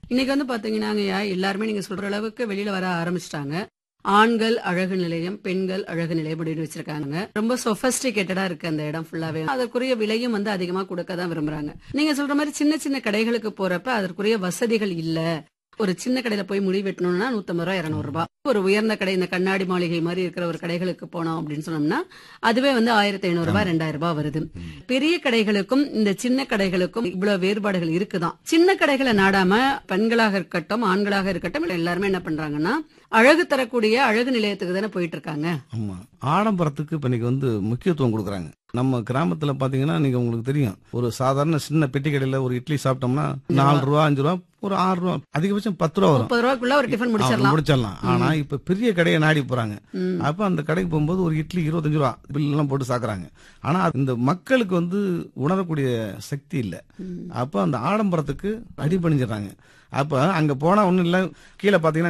இன்னைக்கு வந்து பாத்தீங்கன்னாங்கய்யா எல்லாருமே நீங்க சொல்ற அளவுக்கு வெளியில வர ஆரம்பிச்சிட்டாங்க ஆண்கள் அழகு நிலையம் பெண்கள் அழகு நிலையம் அப்படின்னு வச்சிருக்காங்க ரொம்ப சொபஸ்டிகேட்டடா இருக்கு அந்த இடம் ஃபுல்லாவே அதற்குரிய விலையும் வந்து அதிகமா கொடுக்க தான் விரும்புறாங்க நீங்க சொல்ற மாதிரி சின்ன சின்ன கடைகளுக்கு போறப்ப அதற்குரிய வசதிகள் இல்ல ஒரு சின்ன கடையில போய் முடி வெட்டணும்னா நூத்தம்பது ரூபா இருநூறு ரூபாய் ஒரு உயர்ந்த கடை இந்த கண்ணாடி மாளிகை மாதிரி இருக்கிற ஒரு கடைகளுக்கு போனோம் அப்படின்னு சொன்னோம்னா அதுவே வந்து ஆயிரத்தி ஐநூறு ரூபாய் ரெண்டாயிரம் ரூபாய் வருது பெரிய கடைகளுக்கும் இந்த சின்ன கடைகளுக்கும் இவ்வளவு வேறுபாடுகள் இருக்குதான் சின்ன கடைகளை நாடாம பெண்களாக இருக்கட்டும் ஆண்களாக இருக்கட்டும் எல்லாருமே என்ன பண்றாங்கன்னா அழகு தரக்கூடிய அழகு நிலையத்துக்கு தானே போயிட்டு இருக்காங்க ஆமா ஆடம்பரத்துக்கு இப்ப இன்னைக்கு வந்து முக்கியத்துவம் கொடுக்குறாங்க நம்ம கிராமத்துல பாத்தீங்கன்னா நீங்க உங்களுக்கு தெரியும் ஒரு சாதாரண சின்ன பெட்டி கடையில ஒரு இட்லி சாப்பிட்டோம்னா நாலு ரூபா அஞ்சு ரூபா ஒரு ஆறு ரூபா அதிகபட்சம் பத்து ரூபா வரும் முப்பது ரூபாய்க்குள்ள ஒரு டிஃபன் ஆமா, முடிச்சிடலாம் முடிச்சிடலாம் ஆனா இப்ப பெரிய கடையை நாடி போறாங்க ம். அப்ப அந்த கடைக்கு போகும்போது ஒரு இட்லி இருபத்தஞ்சு ரூபா பில் எல்லாம் போட்டு சாக்குறாங்க ஆனா இந்த மக்களுக்கு வந்து உணரக்கூடிய சக்தி இல்ல அப்ப அந்த ஆடம்பரத்துக்கு அடிபணிஞ்சிடறாங்க அப்ப அங்க போனா ஒண்ணும் இல்ல கீழே பாத்தீங்கன்னா